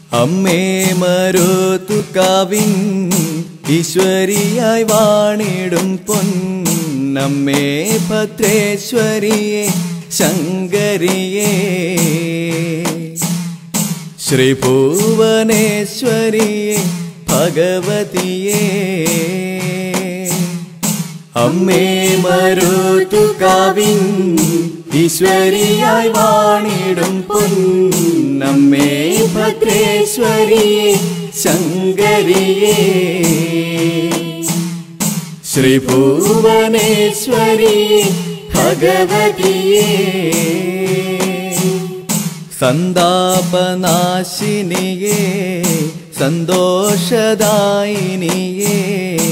അമ്മേ മരുതുകാവിൻ ഈശ്വരിയായി വാണിടും പൊന്നമ്മേ ഭദ്രേശ്വരിയെ ശങ്കരിയേ ശ്രീഭുവനേശ്വരിയെ ഭഗവതിയേ അമ്മേ മരുതുകാവിൻ ഈശ്വരിയായി വാണിടും പൊന്നമ്മേ ഭദ്രേശ്വരിയെ ശങ്കരിയേ ശ്രീഭുവനേശ്വരിയെ ഭഗവതിയേ സന്താപനാശിനിയേ സന്തോഷദായിനിയേ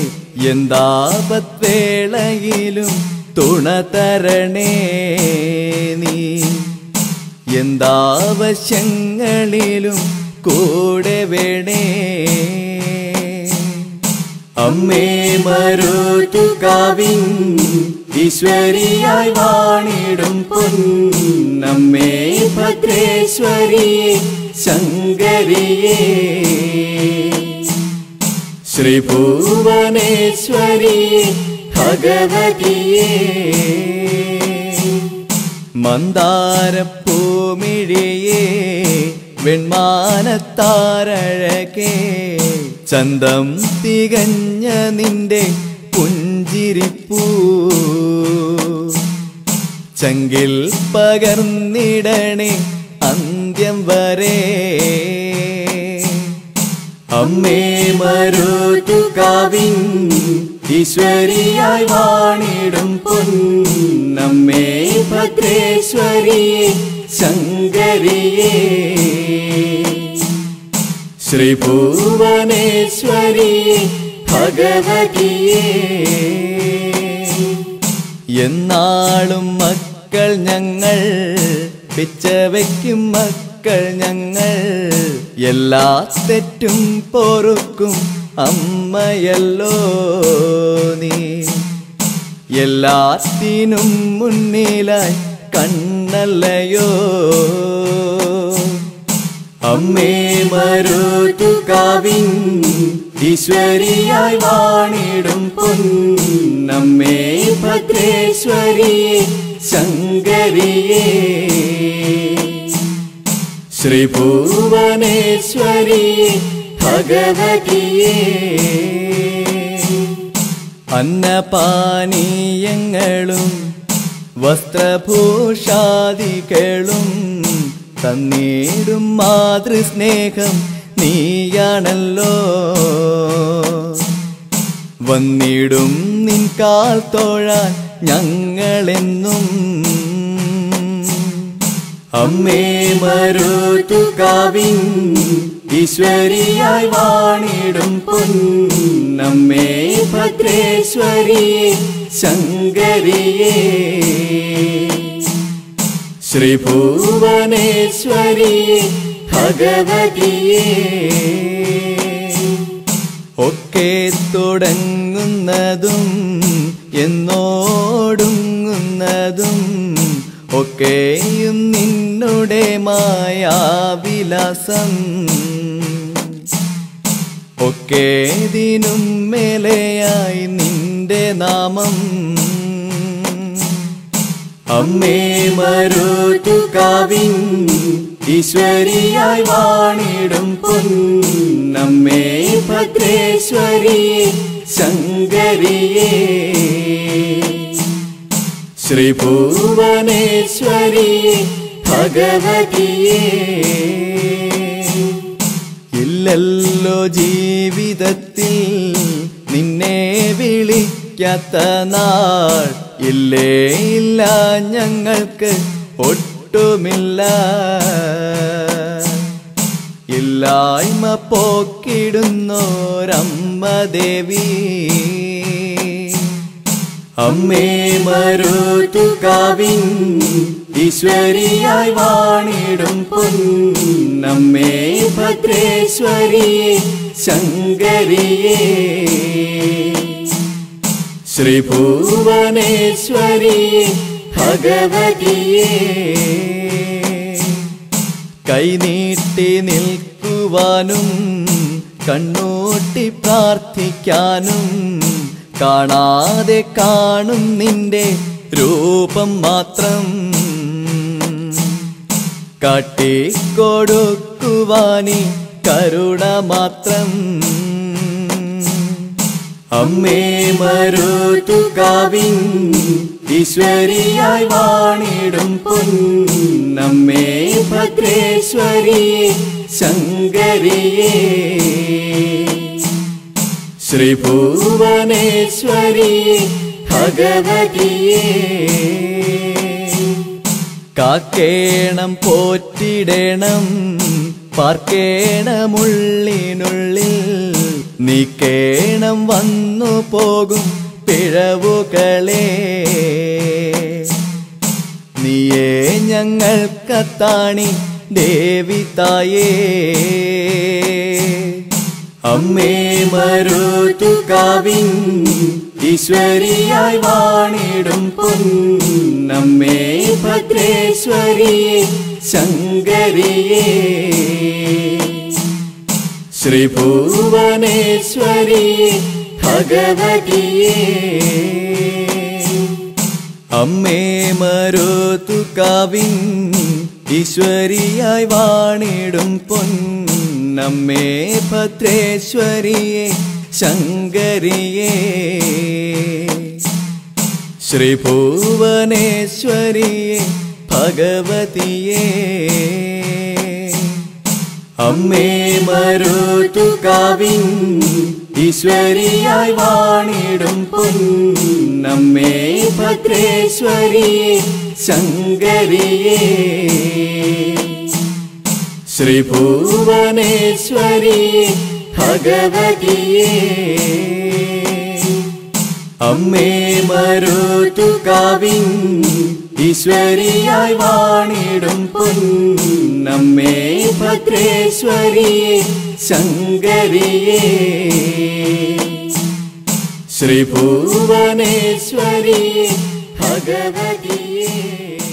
എന്താപത്വേളയിലും തുണ തരണേ നീ എന്താവശ്യങ്ങളിലും കൂടെ വേണേ അമ്മേ മരുതുകാവിൻ ഈശ്വരിയായി വാണിടും പൊന്നമ്മേ ഭദ്രേശ്വരിയെ ശങ്കരിയേ ശ്രീഭുവനേശ്വരിയെ ഭഗവതിയേ മന്ദാരപ്പൂമിഴിയേ വെൺമാനത്താരഴകേ ചന്തം തികഞ്ഞ നിന്റെ പുഞ്ചിരിപ്പൂ ചങ്കിൽ പകർന്നിടണേ അന്ത്യം വരെ അമ്മേ മരുതുകാവിൻ ഈശ്വരിയായി വാണിടും പൊന്നമ്മേ ഭദ്രേശ്വരിയെ ശങ്കരിയേ ശ്രീഭുവനേശ്വരിയെ ഭഗവതിയേ എന്നാളും മക്കൾ ഞങ്ങൾ പിച്ച വയ്ക്കും മക്കൾ ഞങ്ങൾ എല്ലാ തെറ്റും പൊറുക്കും അമ്മയല്ലോ നീ എല്ലാത്തിനും മുന്നിലായി കണ്ണല്ലയോ അമ്മേ മരുതുകാവിൻ ഈശ്വരിയായി വാണിടും പൊന്നമ്മേ ഭദ്രേശ്വരിയെ ശങ്കരിയേ ശ്രീഭുവനേശ്വരിയെ ഭഗവതിയേ അന്നപാനീയങ്ങളും വസ്ത്രഭൂഷാദികളും തന്നീടും മാതൃസ്നേഹം നീയാണല്ലോ വന്നിടും നിൻ കാൽ തോഴാൻ ഞങ്ങളെന്നും അമ്മേ മരുതുകാവിൻ ഈശ്വരിയായി വാണിടും പൊന്നമ്മേ ഭദ്രേശ്വരിയെ ശങ്കരിയേ ശ്രീഭുവനേശ്വരിയെ ഭഗവതിയേ ഒക്കെ തുടങ്ങുന്നതും എന്നോടുങ്ങുന്നതും ഒക്കെയും നിന്നുടെ മായാവിലാസം ഒക്കേതിനും മേലെയായി നിന്റെ നാമം അമ്മേ മരുതുകാവിൻ ഈശ്വരിയായി വാണിടും പൊന്നമ്മേ ഭദ്രേശ്വരിയെ ശങ്കരിയേ ശ്രീഭുവനേശ്വരിയെ ഭഗവതിയേ ഇല്ലല്ലോ ജീവിതത്തിൽ നിന്നെ വിളിക്കാത്ത നാൾ ഇല്ലേ ഇല്ല ഞങ്ങൾക്ക് ഒട്ടുമില്ല ഇല്ലായ്മ പോക്കിടുന്നോരമ്മ ദേവി അമ്മേ മരുതുകാവിൻ ഈശ്വരിയായി വാണിടും പൊന്നമ്മേ ഭദ്രേശ്വരിയെ ശങ്കരിയേ ശ്രീഭുവനേശ്വരിയെ ഭഗവതിയേ കൈനീട്ടി നിൽക്കുവാൻ കേൾക്കുവാനും കണ്ണൂട്ടി പ്രാർത്ഥിക്കാനും കാണാതെ കാണും നിന്റെ രൂപം മാത്രം കാട്ടിക്കൊടുക്കുവാനി കരുണ മാത്രം അമ്മേ മരുതുകാവിൻ ഈശ്വരിയായി വാണിടും പൊന്നമ്മേ ഭദ്രേശ്വരിയെ ശങ്കരിയേ ശ്രീഭുവനേശ്വരിയെ ഭഗവതിയേ കാക്കേണം പോറ്റിടണം പാർക്കേണമുള്ളിനുള്ളിൽ നീക്കേണം വന്നു പോകും പിഴവുകളെ നീയേ ഞങ്ങൾക്കത്താണി ദേവി തായേ അമ്മേ മരുതുകാവിൻ ഈശ്വരിയായി വാണിടും പൊന്നമ്മേ ഭദ്രേശ്വരിയെ ശങ്കരിയേ ശ്രീഭുവനേശ്വരിയെ ഭഗവതിയേ അമ്മേ മരുതുകാവിൻ ഈശ്വരിയായി വാണിടും പൊന്നമ്മേ ഭദ്രേശ്വരിയെ ശങ്കരിയേ ശ്രീഭുവനേശ്വരിയെ ഭഗവതിയേ അമ്മേ മരുതുകാവിൻ ഈശ്വരിയായി വാണിടും പൊന്നമ്മേ ഭദ്രേശ്വരിയെ ശങ്കരിയേ ശ്രീഭുവനേശ്വരിയെ ഭഗവതിയേ അമ്മേ മരുതുകാവിൻ ഈശ്വരിയായി വാണിടും പൊന്നമ്മേ ഭദ്രേശ്വരിയെ ശങ്കരിയേ ശ്രീഭുവനേശ്വരിയെ ഭഗവതിയേ